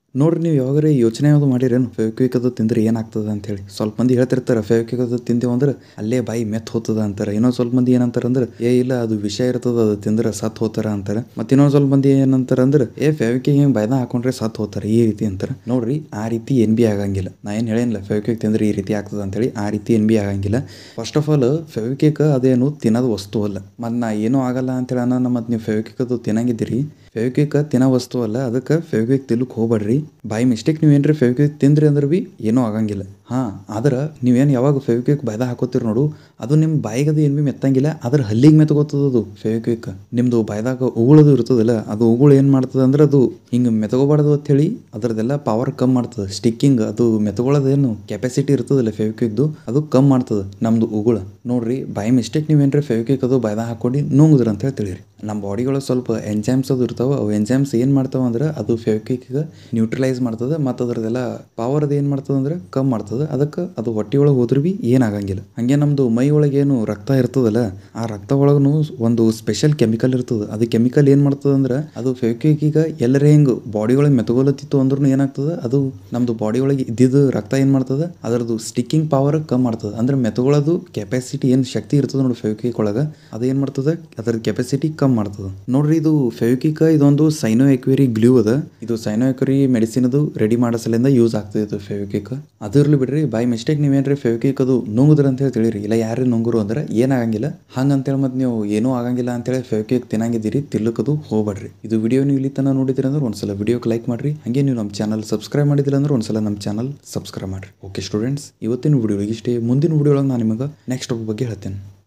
ನೋಡ್ರಿ ನೀವು ಯಾವಾಗಾರ ಯೋಚನೆ ಯಾವುದು ಮಾಡಿರೇನು ಫೆವಿಕ್ವಿಕ್ ಅದು ತಿಂದ್ರೆ ಏನಾಗ್ತದೆ ಅಂತೇಳಿ ಸ್ವಲ್ಪ ಮಂದಿ ಹೇಳ್ತಿರ್ತಾರೆ ಫೆವಿಕ್ವಿಕ್ ಅದು ತಿಂದೇವು ಅಂದ್ರೆ ಅಲ್ಲೇ ಬಾಯಿ ಮೆತ್ ಹೋಗ್ತದ ಅಂತಾರೆ ಇನ್ನೊಂದು ಸ್ವಲ್ಪ ಮಂದಿ ಏನಂತಾರೆ ಅಂದ್ರೆ ಏ ಇಲ್ಲ ಅದು ವಿಷ ಇರ್ತದ ಅದು ತಿಂದ್ರೆ ಸತ್ ಹೋತಾರ ಅಂತಾರೆ ಮತ್ತೆ ಇನ್ನೊಂದು ಸ್ವಲ್ಪ ಮಂದಿ ಏನಂತಾರೆ ಅಂದ್ರೆ ಏ ಫೆವಿಕ್ವಿಕ್ ಹಿಂಗೆ ಬಾಯ್ದ ಹಾಕೊಂಡ್ರೆ ಸತ್ ಹೋತಾರೆ ಈ ರೀತಿ ಅಂತಾರೆ ನೋಡ್ರಿ ಆ ರೀತಿ ಏನ್ ಬಿ ಆಗಂಗಿಲ್ಲ ನಾ ಏನು ಹೇಳಿಲ್ಲ ಫೆವಿಕ್ವಿಕ್ ತಿಂದ್ರೆ ಈ ರೀತಿ ಆಗ್ತದೆ ಅಂತೇಳಿ ಆ ರೀತಿ ಏನ್ ಬಿ ಆಗಂಗಿಲ್ಲ ಫಸ್ಟ್ ಆಫ್ ಆಲ್ ಫೆವಿಕ್ವಿಕ್ ಅದೇನು ತಿನ್ನೋದು ವಸ್ತು ಅಲ್ಲ ಮತ್ತು ನಾ ಏನೂ ಆಗಲ್ಲ ಅಂತೇಳಿ ಅನ್ನೋ ಮತ್ತು ನೀವು ಫೆವಿಕ್ವಿಕ್ ಅದು ತಿನ್ನಂಗಿದ್ದೀರಿ ಫೆವಿಕ್ವಿಕ್ ತಿನ್ನೋ ವಸ್ತು ಅಲ್ಲ ಅದಕ್ಕೆ ಫೆವಿಕ್ವಿಕ್ ತಿನ್ಲಕ್ಕೆ ಹೋಗ್ಬೇಡ್ರಿ ಬೈ ಮಿಸ್ಟೇಕ್ ನೀವು ಏನ್ರಿ ಫೆವಿಕ್ವಿಕ್ ತಿಂದ್ರಿ ಅಂದ್ರೆ ಬಿ ಏನೂ ಆಗಂಗಿಲ್ಲ ಹಾಂ ಆದ್ರೆ ನೀವೇನು ಯಾವಾಗ ಫೆವಿಕ್ವಿಕ್ ಬಾಯ್ದ ಹಾಕೋತೀರಿ ನೋಡು ಅದು ನಿಮ್ಮ ಬಾಯಿಗದು ಏನು ಬಿ ಮೆತ್ತಂಗಿಲ್ಲ ಅದ್ರ ಹಲ್ಲಿಗೆ ಮೆತ್ತಗೋತದ ಅದು ಫೆವಿಕ್ವಿಕ್ ನಿಮ್ಮದು ಬಾಯ್ದಾಗ ಉಗುಳದು ಇರ್ತದಲ್ಲ ಅದು ಉಗುಳು ಏನು ಮಾಡ್ತದೆ ಅಂದ್ರೆ ಅದು ಹಿಂಗೆ ಮೆತ್ತಗೋಬಾರ್ದು ಅಂತೇಳಿ ಅದರದೆಲ್ಲ ಪವರ್ ಕಮ್ಮಿ ಮಾಡ್ತದೆ ಸ್ಟಿಕ್ಕಿಂಗ್ ಅದು ಮೆತ್ತಗೊಳ್ಳೋದೇನು ಕೆಪಾಸಿಟಿ ಇರ್ತದಲ್ಲ ಫೆವಿಕ್ವಿಕ್ದು ಅದು ಕಮ್ಮಿ ಮಾಡ್ತದೆ ನಮ್ಮದು ಉಗುಳ ನೋಡ್ರಿ ಬೈ ಮಿಸ್ಟೇಕ್ ನೀವೇನ್ರಿ ಫೆವಿಕ್ವಿಕ್ ಅದು ಬಾಯ್ದ ಹಾಕೊಂಡು ನುಂಗುದ್ರ ಅಂತ ಹೇಳಿ ತಿಳಿರಿ ನಮ್ಮ ಬಾಡಿಗಳು ಸ್ವಲ್ಪ ಎಂಜೈಮ್ಸ್ ಅದು ಇರ್ತಾವೆ ಅವು ಎಂಜೈಮ್ಸ್ ಏನು ಮಾಡ್ತಾವೆ ಅಂದ್ರೆ ಅದು ಫೆವಿಕ್ವಿಕ್ಗೆ ನ್ಯೂಟ್ರಲೈಸ್ ಮಾಡ್ತದೆ ಮತ್ತು ಅದರದೆಲ್ಲ ಪವರ್ ಅದು ಏನು ಮಾಡ್ತದೆ ಅಂದ್ರೆ ಕಮ್ಮಿ ಮಾಡ್ತದೆ ಅದಕ್ಕೆ ಅದು ಹೊಟ್ಟೆ ಒಳಗೆ ಹೋದ್ರೂ ಬಿ ಏನಾಗಂಗಿಲ್ಲ ಹಂಗೆ ನಮ್ಮದು ಮೈ ಒಳಗೆ ಏನು ರಕ್ತ ಇರ್ತದಲ್ಲ ಆ ರಕ್ತ ಒಳಗೂ ಒಂದು ಸ್ಪೆಷಲ್ ಕೆಮಿಕಲ್ ಇರ್ತದೆ ಅದು ಕೆಮಿಕಲ್ ಏನು ಮಾಡ್ತದೆ ಅಂದ್ರೆ ಅದು ಫೆವಿಕ್ವಿಕ್ಕಿಗೆ ಎಲ್ಲರೇ ಹಿಂಗೆ ಬಾಡಿ ಒಳಗೆ ಮೆತ್ತಗೊಲತ್ತಿತ್ತು ಅಂದ್ರೂ ಏನಾಗ್ತದೆ ಅದು ನಮ್ಮದು ಬಾಡಿ ಒಳಗೆ ಇದ್ದಿದ್ದು ರಕ್ತ ಏನು ಮಾಡ್ತದೆ ಅದರದ್ದು ಸ್ಟಿಕ್ಕಿಂಗ್ ಪವರ್ ಕಮ್ಮಿ ಮಾಡ್ತದೆ ಅಂದ್ರೆ ಮೆತ್ತಗೊಳ್ಳೋದು ಕೆಪಾಸಿಟಿ ಏನು ಶಕ್ತಿ ಇರ್ತದೆ ನೋಡಿ ಫೆವಿಕ್ವಿಕ್ ಒಳಗೆ ಅದು ಏನು ಮಾಡ್ತದೆ ಅದರ ಕೆಪಾಸಿಟಿ ಕಮ್ಮಿ ಮಾಡ್ತದೆ ನೋಡ್ರಿ ಇದು ಫೆವಿಕ್ವಿಕ್ ಇದೊಂದು ಸೈನೋ ಎಕ್ವೇರಿ ಗ್ಲೂ ಅದ ಇದು ಸೈನೋ ಎಕ್ವೇರಿ ಮೆಡಿಸಿನ್ ಅದು ರೆಡಿ ಮಾಡೋ ಸಲಿಂದ ಯೂಸ್ ಆಗ್ತದೆ ಇದು ಫೆವಿಕ್ವಿಕ್ ಅದು ಇರ್ಲಿ ಬಿಡ್ರಿ ಬೈ ಮಿಸ್ಟೇಕ್ ನೀವೇನ್ರಿ ಫೆವಿಕ್ವಿಕ್ ಅದು ನುಂಗುದ್ರ ಅಂತ ಹೇಳಿ ತಿಳಿರಿ ಇಲ್ಲ ಯಾರೇ ನುಂಗುರು ಅಂದ್ರೆ ಏನಾಗಂಗಿಲ್ಲ ಹಂಗಂತೇಳಿ ಮತ್ತೆ ನೀವು ಏನೂ ಆಗಂಗಿಲ್ಲ ಅಂತೇಳಿ ಫೆವಿಕ್ವಿಕ್ ತಿನ್ನಂಗಿದ್ದೀರಿ ತಿಲ್ಲಕ್ಕದು ಹೋಗ್ಬೇಡ್ರಿ ಇದು ವಿಡಿಯೋ ನೀವು ಇಲ್ಲಿ ತನಕ ನೋಡಿದ್ರಿ ಅಂದ್ರೆ ಒಂದ್ಸಲ ವಿಡಿಯೋಕ್ಕೆ ಲೈಕ್ ಮಾಡ್ರಿ ಹಂಗೆ ನೀವು ನಮ್ಮ ಚಾನಲ್ ಸಬ್ಸ್ಕ್ರೈಬ್ ಮಾಡಿದಿಲ್ಲ ಅಂದ್ರೆ ಒಂದ್ಸಲ ನಮ್ಮ ಚಾನಲ್ ಸಬ್ಸ್ಕ್ರೈಬ್ ಮಾಡ್ರಿ ಓಕೆ ಸ್ಟೂಡೆಂಟ್ಸ್ ಇವತ್ತಿನ ವಿಡಿಯೋ ಇಷ್ಟೇ ಮುಂದಿನ ವಿಡಿಯೋ ಒಳಗೆ ನಾನು ನಿಮಗೆ ನೆಕ್ಸ್ಟ್ ಬಗ್ಗೆ ಹೇಳ್ತೇನೆ